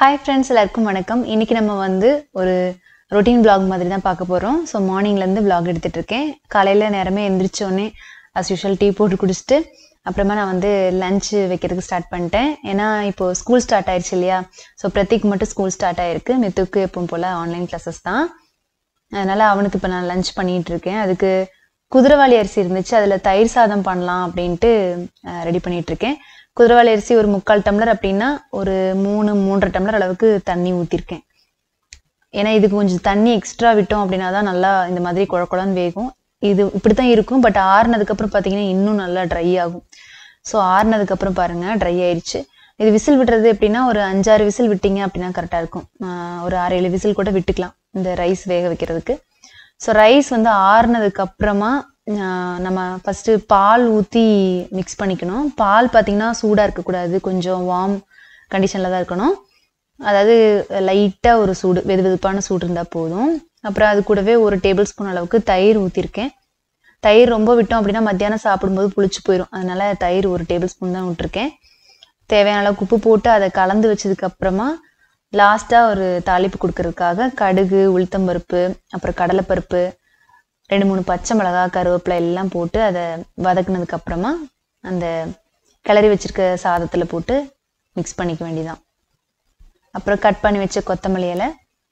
hi friends எல்லாருக்கும் வணக்கம் இன்னைக்கு நம்ம வந்து ஒரு ரொட்டீன் vlog மாதிரி தான் பார்க்க போகிறோம் ஸோ மார்னிங்லேருந்து vlog எடுத்துட்டு இருக்கேன் காலையில் நேரமே எந்திரிச்சோடனே அஸ் யூஷுவல் டீ போட்டு குடிச்சிட்டு அப்புறமா நான் வந்து லஞ்ச் வைக்கிறதுக்கு ஸ்டார்ட் பண்ணிட்டேன் ஏன்னா இப்போ ஸ்கூல் ஸ்டார்ட் ஆயிடுச்சு இல்லையா ஸோ பிரதீக் மட்டும் ஸ்கூல் ஸ்டார்ட் ஆயிருக்கு மித்துக்கு எப்பவும் போல் ஆன்லைன் கிளாஸஸ் தான் அதனால அவனுக்கு இப்போ நான் லஞ்ச் பண்ணிட்டு இருக்கேன் அதுக்கு குதிரைவாளி அரிசி இருந்துச்சு அதில் தயிர் சாதம் பண்ணலாம் அப்படின்ட்டு ரெடி பண்ணிட்டு இருக்கேன் குதிரைவாளி அரிசி ஒரு முக்கால் டம்ளர் அப்படின்னா ஒரு மூணு மூன்றரை டம்ளர் அளவுக்கு தண்ணி ஊற்றிருக்கேன் ஏன்னா இதுக்கு கொஞ்சம் தண்ணி எக்ஸ்ட்ரா விட்டோம் அப்படின்னா தான் நல்லா இந்த மாதிரி குழ குழன்னு வேகும் இது இப்படி தான் இருக்கும் பட் ஆறுனதுக்கப்புறம் பார்த்தீங்கன்னா இன்னும் நல்லா ட்ரை ஆகும் ஸோ ஆறுனதுக்கப்புறம் பாருங்க ட்ரை ஆயிடுச்சு இது விசில் விடுறது எப்படின்னா ஒரு அஞ்சாறு விசில் விட்டீங்க அப்படின்னா கரெக்டாக இருக்கும் ஆஹ் ஒரு ஆறு ஏழு விசில் கூட விட்டுக்கலாம் இந்த ரைஸ் வேக வைக்கிறதுக்கு ஸோ ரைஸ் வந்து ஆறுனதுக்கு அப்புறமா ஆஹ் நம்ம ஃபர்ஸ்ட் பால் ஊற்றி மிக்ஸ் பண்ணிக்கணும் பால் பார்த்தீங்கன்னா சூடாக இருக்கக்கூடாது கொஞ்சம் வார்ம் கண்டிஷனில் தான் இருக்கணும் அதாவது லைட்டாக ஒரு சூடு வெது வெதுப்பான சூடு இருந்தால் போதும் அப்புறம் அது கூடவே ஒரு டேபிள் ஸ்பூன் அளவுக்கு தயிர் ஊற்றிருக்கேன் தயிர் ரொம்ப விட்டோம் அப்படின்னா மத்தியானம் சாப்பிடும்போது புளிச்சு போயிடும் அதனால தயிர் ஒரு டேபிள் ஸ்பூன் தான் விட்டுருக்கேன் தேவையான அளவுக்கு உப்பு போட்டு அதை கலந்து வச்சதுக்கு அப்புறமா லாஸ்ட்டாக ஒரு தாளிப்பு கொடுக்கறதுக்காக கடுகு உளுத்தம்பருப்பு அப்புறம் கடலைப்பருப்பு ரெண்டு மூணு பச்சை மிளகா கருவேப்பிலை எல்லாம் போட்டு அதை வதக்குனதுக்கு அப்புறமா அந்த கிளறி வச்சிருக்க சாதத்தில் போட்டு மிக்ஸ் பண்ணிக்க வேண்டியதான் அப்புறம் கட் பண்ணி வச்ச கொத்தமல்லி இலை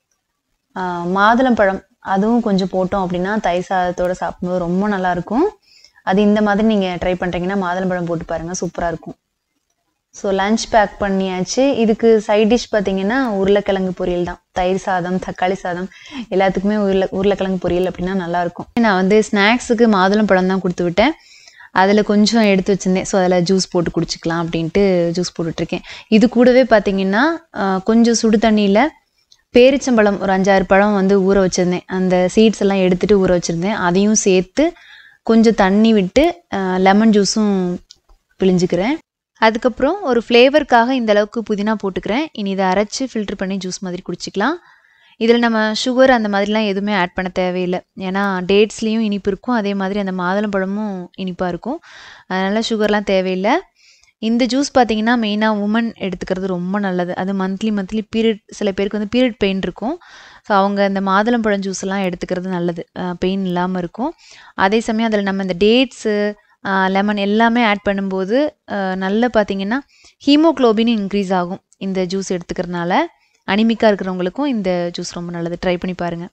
ஆஹ் மாதுளம்பழம் அதுவும் கொஞ்சம் போட்டோம் அப்படின்னா தயிர் சாதத்தோட சாப்பிடும்போது ரொம்ப நல்லா இருக்கும் அது இந்த மாதிரி நீங்கள் ட்ரை பண்ணுறீங்கன்னா மாதுளம்பழம் போட்டு பாருங்கள் சூப்பராக இருக்கும் ஸோ லஞ்ச் பேக் பண்ணியாச்சு இதுக்கு சைட் டிஷ் பார்த்தீங்கன்னா உருளைக்கிழங்கு பொரியல் தான் தயிர் சாதம் தக்காளி சாதம் எல்லாத்துக்குமே உருளை உருளைக்கிழங்கு பொரியல் அப்படின்னா நல்லா இருக்கும் நான் வந்து ஸ்நாக்ஸுக்கு மாதுளம்பழம் தான் கொடுத்து விட்டேன் அதில் கொஞ்சம் எடுத்து வச்சிருந்தேன் ஸோ அதில் ஜூஸ் போட்டு குடிச்சிக்கலாம் அப்படின்ட்டு ஜூஸ் போட்டுட்ருக்கேன் இது கூடவே பார்த்தீங்கன்னா ஆஹ், கொஞ்சம் சுடு தண்ணியில் பேரிச்சம்பழம் ஒரு அஞ்சாறு பழம் வந்து ஊற வச்சிருந்தேன் அந்த சீட்ஸ் எல்லாம் எடுத்துட்டு ஊற வச்சிருந்தேன் அதையும் சேர்த்து கொஞ்சம் தண்ணி விட்டு லெமன் ஜூஸும் பிழிஞ்சுக்கிறேன் அதுக்கப்புறம் ஒரு ஃப்ளேவருக்காக இந்த அளவுக்கு புதினா போட்டுக்கிறேன் இனி இதை அரைச்சி ஃபில்டர் பண்ணி ஜூஸ் மாதிரி குடிச்சிக்கலாம் இதில் நம்ம சுகர் அந்த மாதிரிலாம் எதுவுமே ஆட் பண்ண தேவையில்லை ஏன்னா டேட்ஸ்லேயும் இனிப்பு இருக்கும் அதே மாதிரி அந்த மாதுளம்பழமும் இனிப்பாக இருக்கும் அதனால் சுகர்லாம் தேவையில்லை இந்த ஜூஸ் பார்த்தீங்கன்னா மெயினாக உமன் எடுத்துக்கிறது ரொம்ப நல்லது அது மந்த்லி மந்த்லி பீரியட் சில பேருக்கு வந்து பீரியட் பெயின் இருக்கும் ஸோ அவங்க இந்த மாதுளம்பழம் ஜூஸ் எல்லாம் எடுத்துக்கிறது நல்லது பெயின் இல்லாமல் இருக்கும் அதே சமயம் அதில் நம்ம இந்த டேட்ஸு லெமன் எல்லாமே ஆட் பண்ணும்போது அஹ், நல்ல பார்த்தீங்கன்னா ஹீமோக்ளோபின் இன்க்ரீஸ் ஆகும் இந்த ஜூஸ் எடுத்துக்கிறதுனால அனிமிக்காக இருக்கிறவங்களுக்கும் இந்த ஜூஸ் ரொம்ப நல்லது ட்ரை பண்ணி பாருங்கள்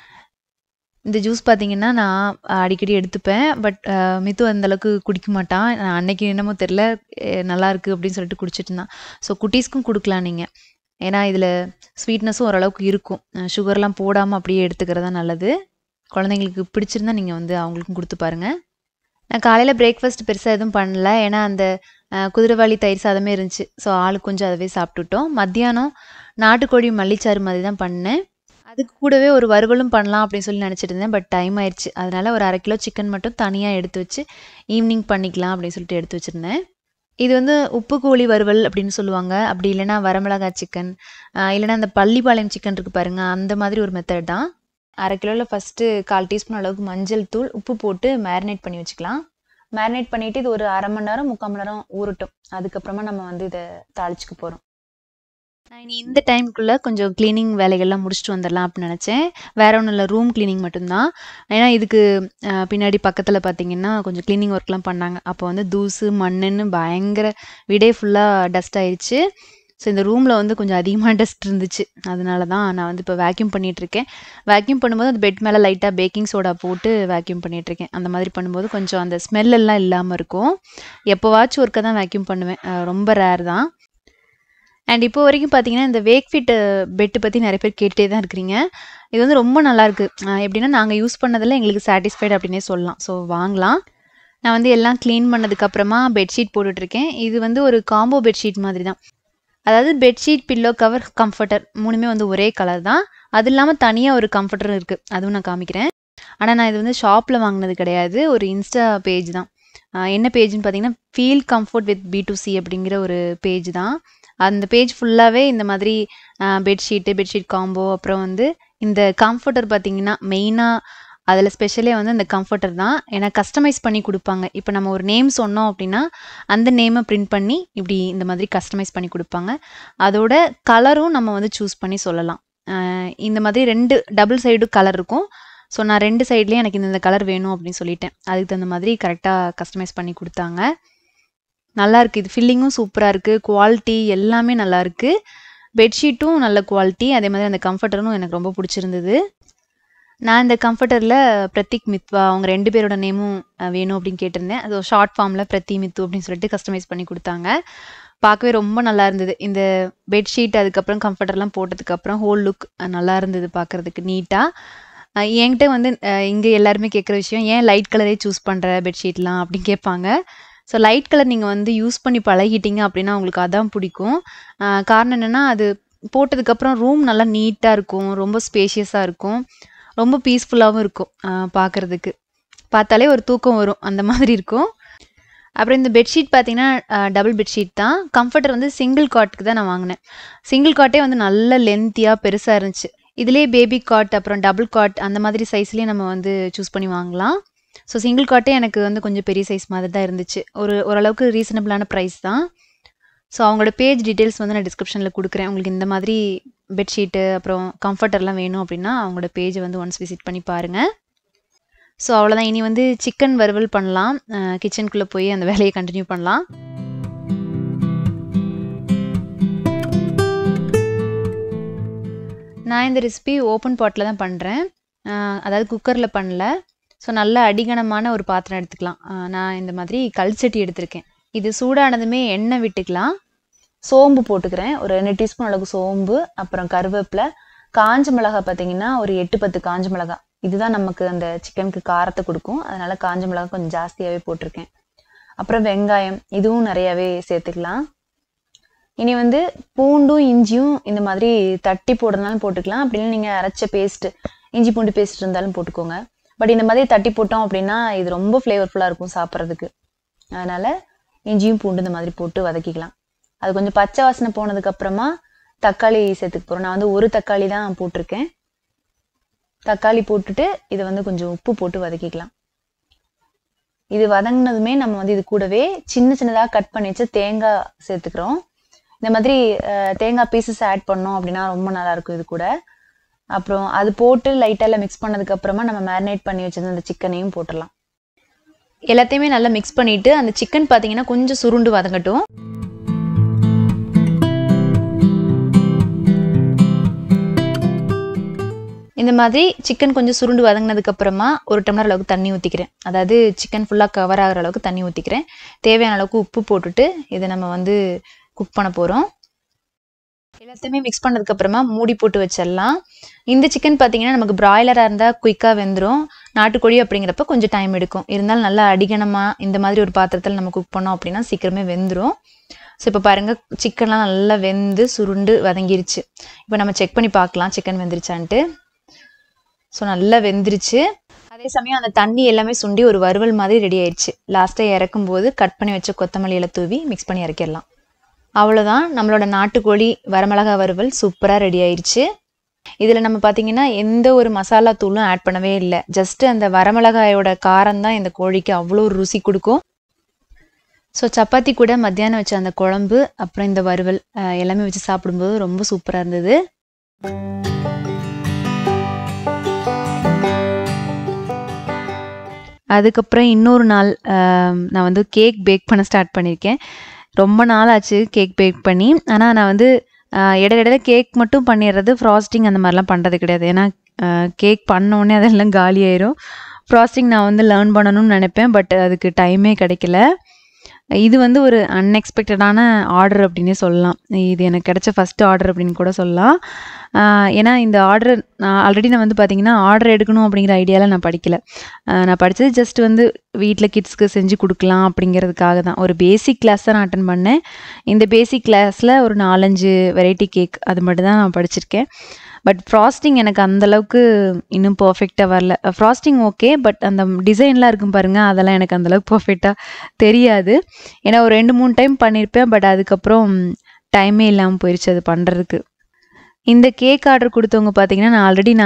இந்த ஜூஸ் பார்த்தீங்கன்னா நான் அடிக்கடி எடுத்துப்பேன் பட் மித்து அந்த அளவுக்கு குடிக்க மாட்டான் நான் அன்னைக்கு என்னமோ தெரில நல்லா இருக்கு அப்படின்னு சொல்லிட்டு குடிச்சிட்டு இருந்தான் ஸோ குட்டீஸ்க்கும் கொடுக்கலாம் நீங்கள் ஏன்னா இதில் ஸ்வீட்னஸும் ஓரளவுக்கு இருக்கும் சுகர்லாம் போடாமல் அப்படியே எடுத்துக்கிறது தான் நல்லது குழந்தைங்களுக்கு பிடிச்சிருந்தா நீங்கள் வந்து அவங்களுக்கும் கொடுத்து பாருங்கள் நான் காலையில் பிரேக்ஃபாஸ்ட் பெருசாக எதுவும் பண்ணல ஏன்னா அந்த அஹ், குதிரைவாளி தயிர் சாதமே இருந்துச்சு ஸோ ஆளுக்கு கொஞ்சம் அதவே சாப்பிட்டுட்டோம் மத்தியானம் நாட்டுக்கோழி மல்லிச்சாறு மாதிரி தான் பண்ணேன் அதுக்கு கூடவே ஒரு வறுவலும் பண்ணலாம் அப்படின்னு சொல்லி நினச்சிட்டு இருந்தேன் பட் டைம் ஆயிடுச்சு அதனால ஒரு அரை கிலோ சிக்கன் மட்டும் தனியாக எடுத்து வச்சு ஈவினிங் பண்ணிக்கலாம் அப்படின்னு சொல்லிட்டு எடுத்து வச்சுருந்தேன் இது வந்து உப்பு கோழி வறுவல் அப்படின்னு சொல்லுவாங்க அப்படி இல்லைன்னா வரமிளகாய் சிக்கன் இல்லைன்னா அந்த பள்ளிப்பாளையம் சிக்கன் இருக்கு பாருங்க அந்த மாதிரி ஒரு மெத்தட் தான் அரை கிலோவில் ஃபஸ்ட்டு கால் டீஸ்பூன் அளவுக்கு மஞ்சள் தூள் உப்பு போட்டு மேரினேட் பண்ணி வச்சுக்கலாம் மேரினேட் பண்ணிவிட்டு இது ஒரு அரை மணி நேரம் முக்கால் மணி நேரம் ஊறட்டும் அதுக்கப்புறமா நம்ம வந்து இதை தாளிச்சுக்க போகிறோம் நான் இனி இந்த டைமுக்குள்ளே கொஞ்சம் க்ளீனிங் வேலைகள்லாம் முடிச்சுட்டு வந்துடலாம் அப்படின்னு நினச்சேன் வேற ஒன்றும் இல்லை ரூம் க்ளீனிங் மட்டும்தான் ஏன்னா இதுக்கு அஹ், பின்னாடி பக்கத்தில் பார்த்தீங்கன்னா கொஞ்சம் க்ளீனிங் ஒர்க்லாம் பண்ணாங்க அப்போ வந்து தூசு மண்ணுன்னு பயங்கர வீடே ஃபுல்லாக டஸ்ட் ஆயிடுச்சு ஸோ இந்த ரூமில் வந்து கொஞ்சம் அதிகமாக டஸ்ட் இருந்துச்சு அதனால தான் நான் வந்து இப்போ வேக்யூம் பண்ணிகிட்ருக்கேன் வேக்யூம் பண்ணும்போது அந்த பெட் மேலே லைட்டாக பேக்கிங் சோடா போட்டு வேக்யூம் பண்ணிகிட்ருக்கேன் அந்த மாதிரி பண்ணும்போது கொஞ்சம் அந்த ஸ்மெல் எல்லாம் இல்லாமல் இருக்கும் எப்போவாச்சும் ஒருக்க தான் வேக்யூம் பண்ணுவேன் அஹ், ரொம்ப ரேர் தான் அண்ட் இப்போ வரைக்கும் பார்த்தீங்கன்னா இந்த வேக் ஃபிட் பெட்டு பற்றி நிறைய பேர் கேட்டே தான் இருக்கிறீங்க இது வந்து ரொம்ப நல்லா இருக்கு அஹ் எப்படின்னா நாங்கள் யூஸ் பண்ணதில் எங்களுக்கு சாட்டிஸ்ஃபைடு அப்படின்னே சொல்லலாம் ஸோ வாங்கலாம் நான் வந்து எல்லாம் க்ளீன் பண்ணதுக்கப்புறமா பெட்ஷீட் போட்டுட்ருக்கேன் இது வந்து ஒரு காம்போ பெட்ஷீட் மாதிரி தான் அதாவது பெட்ஷீட் பில்லோ கவர் கம்ஃபர்டர் மூணுமே வந்து ஒரே கலர் தான் அது இல்லாமல் தனியாக ஒரு கம்ஃபர்டரும் இருக்குது அதுவும் நான் காமிக்கிறேன் ஆனால் நான் இது வந்து ஷாப்பில் வாங்கினது கிடையாது ஒரு இன்ஸ்டா பேஜ் தான் ஆஹ் என்ன பேஜ்னு பார்த்தீங்கன்னா feel comfort with B to C அப்படிங்கிற ஒரு பேஜ் தான் அந்த பேஜ் ஃபுல்லாகவே இந்த மாதிரி பெட்ஷீட்டு பெட்ஷீட் காம்போ அப்புறம் வந்து இந்த கம்ஃபர்டர் பார்த்தீங்கன்னா மெயினாக அதில் ஸ்பெஷலே வந்து அந்த கம்ஃபர்டர் தான் ஏன்னா கஸ்டமைஸ் பண்ணி கொடுப்பாங்க இப்போ நம்ம ஒரு நேம் சொன்னோம் அப்படின்னா அந்த நேமை பிரிண்ட் பண்ணி இப்படி இந்த மாதிரி கஸ்டமைஸ் பண்ணி கொடுப்பாங்க அதோட கலரும் நம்ம வந்து சூஸ் பண்ணி சொல்லலாம் அஹ் இந்த மாதிரி ரெண்டு டபுள் சைடு கலர் இருக்கும் ஸோ நான் ரெண்டு சைட்லேயும் எனக்கு இந்த கலர் வேணும் அப்படின்னு சொல்லிட்டேன் அதுக்கு தகுந்த மாதிரி கரெக்டாக கஸ்டமைஸ் பண்ணி கொடுத்தாங்க நல்லா இருக்குது இது ஃபில்லிங்கும் சூப்பராக இருக்குது குவாலிட்டி எல்லாமே நல்லா இருக்குது பெட்ஷீட்டும் நல்ல குவாலிட்டி அதே மாதிரி அந்த கம்ஃபர்டரும் எனக்கு ரொம்ப பிடிச்சிருந்தது நான் இந்த கம்ஃபர்டரில் பிரத்திக் மித்வா அவங்க ரெண்டு பேரோட நேமும் அஹ், வேணும் அப்படின்னு கேட்டிருந்தேன் அது ஷார்ட் ஃபார்மில் பிரத்தி மித்து அப்படின்னு சொல்லிட்டு கஸ்டமைஸ் பண்ணி கொடுத்தாங்க பார்க்கவே ரொம்ப நல்லா இருந்தது இந்த பெட்ஷீட் அதுக்கப்புறம் கம்ஃபர்டர்லாம் போட்டதுக்கப்புறம் ஹோல் லுக் நல்லா இருந்தது பார்க்குறதுக்கு நீட்டாக என்கிட்ட வந்து இங்கே எல்லாருமே கேட்குற விஷயம் ஏன் லைட் கலரே சூஸ் பண்ணுற பெட்ஷீட்லாம் அப்படின்னு கேட்பாங்க ஸோ லைட் கலர் நீங்கள் வந்து யூஸ் பண்ணி பழகிட்டீங்க அப்படின்னா உங்களுக்கு அதான் பிடிக்கும் அஹ் காரணம் என்னென்னா அது போட்டதுக்கப்புறம் ரூம் நல்லா நீட்டாக இருக்கும் ரொம்ப ஸ்பேஷியஸாக இருக்கும் ரொம்ப பீஸ்ஃபுல்லாகவும் இருக்கும் பார்க்குறதுக்கு பார்த்தாலே ஒரு தூக்கம் வரும் அந்த மாதிரி இருக்கும் அப்புறம் இந்த பெட்ஷீட் பார்த்தீங்கன்னா டபுள் பெட்ஷீட் தான் கம்ஃபர்டர் வந்து சிங்கிள் காட்டுக்கு தான் நான் வாங்கினேன் சிங்கிள் காட்டே வந்து நல்ல லென்த்தியாக பெருசாக இருந்துச்சு இதுலேயே பேபி காட் அப்புறம் டபுள் காட் அந்த மாதிரி சைஸ்லேயே நம்ம வந்து சூஸ் பண்ணி வாங்கலாம் ஸோ சிங்கிள் காட்டே எனக்கு வந்து கொஞ்சம் பெரிய சைஸ் மாதிரி தான் இருந்துச்சு ஒரு ஓரளவுக்கு ரீசனபிளான ப்ரைஸ் தான் ஸோ அவங்களோட பேஜ் டீட்டெயில்ஸ் வந்து நான் டிஸ்கிரிப்ஷனில் கொடுக்குறேன் உங்களுக்கு இந்த மாதிரி பெட்ஷீட்டு அப்புறம் கம்ஃபர்டர்லாம் வேணும் அப்படின்னா அவங்களோட பேஜை வந்து ஒன்ஸ் விசிட் பண்ணி பாருங்கள் ஸோ அவ்வளோதான் இனி வந்து சிக்கன் வறுவல் பண்ணலாம் கிச்சனுக்குள்ளே போய் அந்த வேலையை கண்டினியூ பண்ணலாம் நான் இந்த ரெசிபி ஓப்பன் பாட்டில் தான் பண்ணுறேன் அதாவது குக்கரில் பண்ணல ஸோ நல்ல அடிகனமான ஒரு பாத்திரம் எடுத்துக்கலாம் அஹ் நான் இந்த மாதிரி கல் சட்டி எடுத்திருக்கேன் இது சூடானதுமே எண்ணெய் விட்டுக்கலாம் சோம்பு போட்டுக்கிறேன் ஒரு ரெண்டு டீஸ்பூன் அளவுக்கு சோம்பு அப்புறம் கருவேப்பிலை காஞ்ச மிளகாய் பார்த்தீங்கன்னா ஒரு எட்டு பத்து காஞ்ச மிளகாய் இதுதான் நமக்கு அந்த சிக்கனுக்கு காரத்தை கொடுக்கும் அதனால காஞ்ச மிளகாய் கொஞ்சம் ஜாஸ்தியாகவே போட்டிருக்கேன் அப்புறம் வெங்காயம் இதுவும் நிறையாவே சேர்த்துக்கலாம் இனி வந்து பூண்டும் இஞ்சியும் இந்த மாதிரி தட்டி போடுறதுனாலும் போட்டுக்கலாம் அப்படி இல்லை நீங்கள் அரைச்ச பேஸ்ட் இஞ்சி பூண்டு பேஸ்ட் இருந்தாலும் போட்டுக்கோங்க பட் இந்த மாதிரி தட்டி போட்டோம் அப்படின்னா இது ரொம்ப ஃப்ளேவர்ஃபுல்லாக இருக்கும் சாப்பிட்றதுக்கு அதனால இஞ்சியும் பூண்டு இந்த மாதிரி போட்டு வதக்கிக்கலாம் அது கொஞ்சம் பச்சை வாசனை போனதுக்கு அப்புறமா தக்காளி சேர்த்துக்க போகிறோம் நான் வந்து ஒரு தக்காளி தான் போட்டிருக்கேன் தக்காளி போட்டுட்டு இதை வந்து கொஞ்சம் உப்பு போட்டு வதக்கிக்கலாம் இது வதங்கினதுமே நம்ம வந்து இது கூடவே சின்ன சின்னதாக கட் பண்ணி வச்சு தேங்காய் சேர்த்துக்கிறோம் இந்த மாதிரி அஹ், தேங்காய் பீசஸ் ஆட் பண்ணோம் அப்படின்னா ரொம்ப நல்லா இருக்கும் இது கூட அப்புறம் அது போட்டு லைட்டாக மிக்ஸ் பண்ணதுக்கு அப்புறமா நம்ம மேரினேட் பண்ணி வச்சிருந்த அந்த சிக்கனையும் போட்டுடலாம் எல்லாத்தையுமே நல்லா மிக்ஸ் பண்ணிட்டு அந்த சிக்கன் பார்த்தீங்கன்னா கொஞ்சம் சுருண்டு வதங்கட்டும் இந்த மாதிரி சிக்கன் கொஞ்சம் சுருண்டு வதங்கினதுக்கு அப்புறமா ஒரு டம்ளர் அளவுக்கு தண்ணி ஊற்றிக்கிறேன் அதாவது சிக்கன் ஃபுல்லாக கவர் ஆகிற அளவுக்கு தண்ணி ஊற்றிக்கிறேன் தேவையான அளவுக்கு உப்பு போட்டுட்டு இதை நம்ம வந்து குக் பண்ண போகிறோம் எல்லாத்தையுமே மிக்ஸ் பண்ணதுக்கு அப்புறமா மூடி போட்டு வச்சிடலாம் இந்த சிக்கன் பார்த்தீங்கன்னா நமக்கு பிராய்லராக இருந்தால் குயிக்காக வெந்துடும் நாட்டுக்கோழி அப்படிங்கிறப்ப கொஞ்சம் டைம் எடுக்கும் இருந்தாலும் நல்லா அடிகனமாக இந்த மாதிரி ஒரு பாத்திரத்தில் நம்ம குக் பண்ணோம் அப்படின்னா சீக்கிரமே வெந்துடும் ஸோ இப்போ பாருங்கள் சிக்கன்லாம் நல்லா வெந்து சுருண்டு வதங்கிருச்சு இப்போ நம்ம செக் பண்ணி பார்க்கலாம் சிக்கன் வெந்துருச்சான்ட்டு ஸோ நல்லா வெந்துருச்சு அதே சமயம் அந்த தண்ணி எல்லாமே சுண்டி ஒரு வறுவல் மாதிரி ரெடி ஆயிடுச்சு லாஸ்ட்டாக இறக்கும் போது கட் பண்ணி வச்ச கொத்தமல்லி இலை தூவி மிக்ஸ் பண்ணி இறக்கிடலாம் அவ்வளோதான் நம்மளோட நாட்டுக்கோழி வரமிளகா வறுவல் சூப்பராக ரெடி ஆயிடுச்சு இதில் நம்ம பார்த்தீங்கன்னா எந்த ஒரு மசாலா தூளும் ஆட் பண்ணவே இல்லை ஜஸ்ட் அந்த வரமிளகாயோட காரம் தான் இந்த கோழிக்கு அவ்வளோ ஒரு ருசி கொடுக்கும் ஸோ சப்பாத்தி கூட மத்தியானம் வச்ச அந்த குழம்பு அப்புறம் இந்த வறுவல் அஹ், எல்லாமே வச்சு சாப்பிடும்போது ரொம்ப சூப்பராக இருந்தது அதுக்கப்புறம் இன்னொரு நாள் ஆம், நான் வந்து கேக் பேக் பண்ண ஸ்டார்ட் பண்ணியிருக்கேன் ரொம்ப நாள் ஆச்சு கேக் பேக் பண்ணி ஆனால் நான் வந்து ஆ, இடையில இடையில கேக் மட்டும் பண்ணிடுறது ஃப்ராஸ்டிங் அந்த மாதிரிலாம் பண்ணுறது கிடையாது ஏன்னா கேக் பண்ண உடனே அதெல்லாம் காலி ஆயிரும் ஃப்ராஸ்டிங் நான் வந்து லேர்ன் பண்ணணும்னு நினைப்பேன் பட் அதுக்கு டைமே கிடைக்கல இது வந்து ஒரு அன்எக்ஸ்பெக்டடான ஆர்டர் அப்படின்னே சொல்லலாம் இது எனக்கு கிடைச்ச ஃபர்ஸ்ட் ஆர்டர் அப்படின்னு கூட சொல்லலாம் ஆஹ் ஏன்னா இந்த ஆர்டர் நான் ஆல்ரெடி நான் வந்து பார்த்தீங்கன்னா ஆர்டர் எடுக்கணும் அப்படிங்கிற ஐடியாவில் நான் படிக்கல ஆஹ் நான் படித்தது ஜஸ்ட் வந்து வீட்டில் கிட்ஸ்க்கு செஞ்சு கொடுக்கலாம் அப்படிங்கிறதுக்காக தான் ஒரு பேசிக் கிளாஸ் தான் நான் அட்டன் பண்ணேன் இந்த பேசிக் கிளாஸில் ஒரு நாலஞ்சு வெரைட்டி கேக் அது மட்டும் தான் நான் படிச்சிருக்கேன் பட் ஃப்ராஸ்டிங் எனக்கு அந்த அளவுக்கு இன்னும் பர்ஃபெக்டாக வரல ஃப்ராஸ்டிங் ஓகே பட் அந்த டிசைன்லாம் இருக்கும் பாருங்க அதெல்லாம் எனக்கு அந்த அளவுக்கு பர்ஃபெக்டாக தெரியாது ஏன்னா ஒரு ரெண்டு மூணு டைம் பண்ணியிருப்பேன் பட் அதுக்கப்புறம் டைமே இல்லாமல் போயிடுச்சு அது பண்ணுறதுக்கு இந்த கேக் ஆர்டர் கொடுத்தவங்க பார்த்தீங்கன்னா நான் ஆல்ரெடி நான்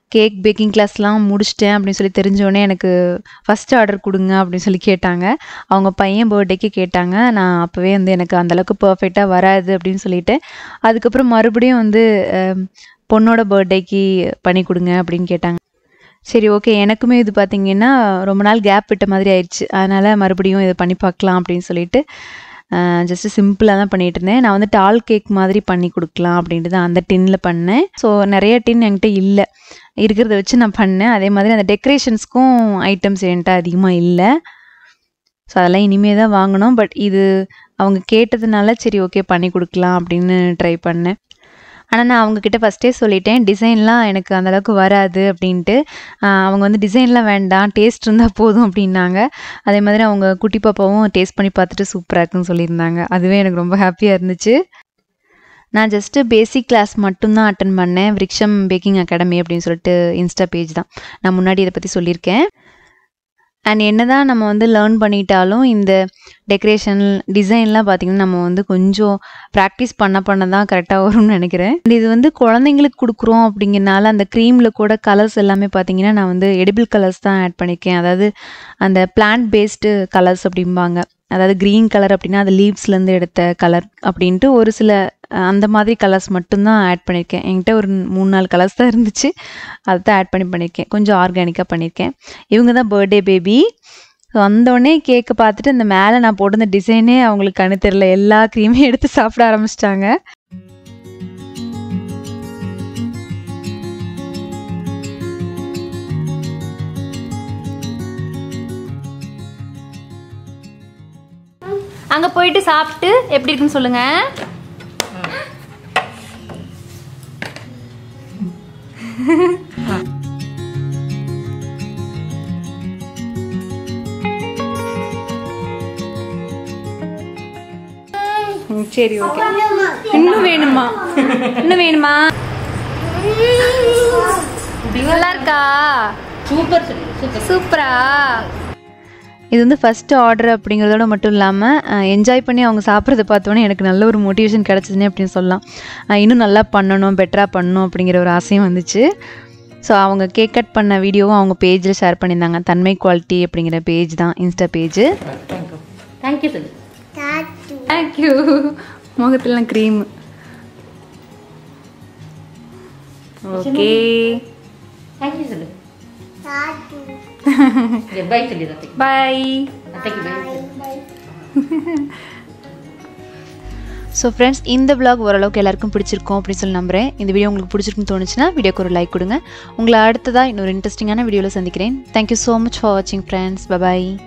கேக் பேக்கிங் கிளாஸ்லாம் முடிச்சிட்டேன் அப்படின்னு சொல்லி தெரிஞ்சோடனே எனக்கு ஃபஸ்ட் ஆர்டர் கொடுங்க அப்படின்னு சொல்லி கேட்டாங்க அவங்க பையன் பர்த்டேக்கு கேட்டாங்க நான் அப்போவே வந்து எனக்கு அந்தளவுக்கு பர்ஃபெக்டாக வராது அப்படின்னு சொல்லிட்டு அதுக்கப்புறம் மறுபடியும் வந்து அஹ், பொண்ணோட பர்த்டேக்கு பண்ணி கொடுங்க அப்படின்னு கேட்டாங்க சரி ஓகே எனக்குமே இது பார்த்தீங்கன்னா ரொம்ப நாள் கேப் விட்ட மாதிரி ஆயிடுச்சு அதனால் மறுபடியும் இதை பண்ணி பார்க்கலாம் அப்படின்னு சொல்லிட்டு ஜஸ்ட்டு சிம்பிளாக தான் பண்ணிட்டு இருந்தேன் நான் வந்து டால் கேக் மாதிரி பண்ணி கொடுக்கலாம் அப்படின்ட்டு தான் அந்த டின்னில் பண்ணேன் ஸோ நிறைய டின் என்கிட்ட இல்லை இருக்கிறத வச்சு நான் பண்ணேன் அதே மாதிரி அந்த டெக்கரேஷன்ஸ்க்கும் ஐட்டம்ஸ் என்கிட்ட அதிகமாக இல்லை ஸோ அதெல்லாம் இனிமே தான் வாங்கணும் பட் இது அவங்க கேட்டதுனால சரி ஓகே பண்ணி கொடுக்கலாம் அப்படின்னு ட்ரை பண்ணேன் ஆனால் நான் அவங்கக்கிட்ட ஃபஸ்ட்டே சொல்லிட்டேன் டிசைன்லாம் எனக்கு அந்தளவுக்கு வராது அப்படின்ட்டு ஆஹ் அவங்க வந்து டிசைன்லாம் வேண்டாம் டேஸ்ட் இருந்தால் போதும் அப்படின்னாங்க அதே மாதிரி அவங்க குட்டி பாப்பாவும் டேஸ்ட் பண்ணி பார்த்துட்டு சூப்பராக இருக்குன்னு சொல்லியிருந்தாங்க அதுவே எனக்கு ரொம்ப ஹாப்பியாக இருந்துச்சு நான் ஜஸ்ட்டு பேசிக் கிளாஸ் மட்டும்தான் அட்டன் பண்ணேன் விரிக்ஷம் பேக்கிங் அகாடமி அப்படின்னு சொல்லிட்டு இன்ஸ்டா பேஜ் தான் நான் முன்னாடி இதை பற்றி சொல்லியிருக்கேன் அண்ட் என்னதான் நம்ம வந்து லேர்ன் பண்ணிட்டாலும் இந்த டெக்கரேஷன் டிசைன்லாம் பார்த்திங்கன்னா நம்ம வந்து கொஞ்சம் ப்ராக்டிஸ் பண்ண பண்ண தான் கரெக்டாக வரும்னு நினைக்கிறேன் And இது வந்து குழந்தைங்களுக்கு கொடுக்குறோம் அப்படிங்கிறனால அந்த க்ரீமில் கூட கலர்ஸ் எல்லாமே பார்த்தீங்கன்னா நான் வந்து எடிபிள் கலர்ஸ் தான் ஆட் பண்ணியிருக்கேன் அதாவது அந்த பிளான்ட் பேஸ்டு கலர்ஸ் அப்படிம்பாங்க அதாவது க்ரீன் கலர் அப்படின்னா அது லீவ்ஸ்லேருந்து எடுத்த கலர் அப்படின்ட்டு ஒரு சில அஹ், அந்த மாதிரி கலர்ஸ் மட்டும்தான் ஆட் பண்ணியிருக்கேன் என்கிட்ட ஒரு மூணு நாலு கலர்ஸ் தான் இருந்துச்சு அதை தான் ஆட் பண்ணி பண்ணியிருக்கேன் கொஞ்சம் ஆர்கானிக்காக பண்ணியிருக்கேன் இவங்க தான் பர்த்டே பேபி வந்தோடனே கேக்கை பார்த்துட்டு இந்த மேலே நான் போட்டிருந்த டிசைனே அவங்களுக்கு கண்ணு தெரில எல்லா க்ரீமையும் எடுத்து சாப்பிட ஆரம்பிச்சிட்டாங்க அங்கே போயிட்டு சாப்பிட்டு எப்படி இருக்குன்னு சொல்லுங்க சரி ஓகே இன்னும் வேணுமா இன்னும் வேணுமா நல்லா இருக்கா சூப்பர் சொல்லு சூப்பர் சூப்பரா இது வந்து ஃபர்ஸ்ட் ஆர்டர் அப்படிங்கிறதோட மட்டும் இல்லாமல் என்ஜாய் பண்ணி அவங்க சாப்பிட்றத பார்த்தோன்னே எனக்கு நல்ல ஒரு மோட்டிவேஷன் கிடச்சிதுன்னே அப்படின்னு சொல்லலாம் அஹ் இன்னும் நல்லா பண்ணணும் பெட்டராக பண்ணணும் அப்படிங்கிற ஒரு ஆசையும் வந்துச்சு ஸோ அவங்க கேக் கட் பண்ண வீடியோவும் அவங்க பேஜில் ஷேர் பண்ணியிருந்தாங்க தன்மை குவாலிட்டி அப்படிங்கிற பேஜ் தான் இன்ஸ்டா பேஜ் தேங்க்யூ தேங்க்யூ சொல்லு தேங்க்யூ முகத்துலாம் க்ரீம் ஓகே தேங்க்யூ சொல்லு பை சொல்லி அத்தைக்கு பாய் அத்தைக்கு பை ஸோ ஃப்ரெண்ட்ஸ் இந்த vlog ஓரளவுக்கு எல்லாருக்கும் பிடிச்சிருக்கும் அப்படின்னு சொல்லி நம்புறேன் இந்த வீடியோ உங்களுக்கு பிடிச்சிருக்குன்னு தோணுச்சுன்னா வீடியோக்கு ஒரு லைக் கொடுங்க உங்களை அடுத்ததாக இன்னொரு இன்ட்ரெஸ்டிங்கான வீடியோவில் சந்திக்கிறேன் தேங்க்யூ ஸோ மச் ஃபார் வாட்சிங் ஃப்ரெண்ட்ஸ் பபாய்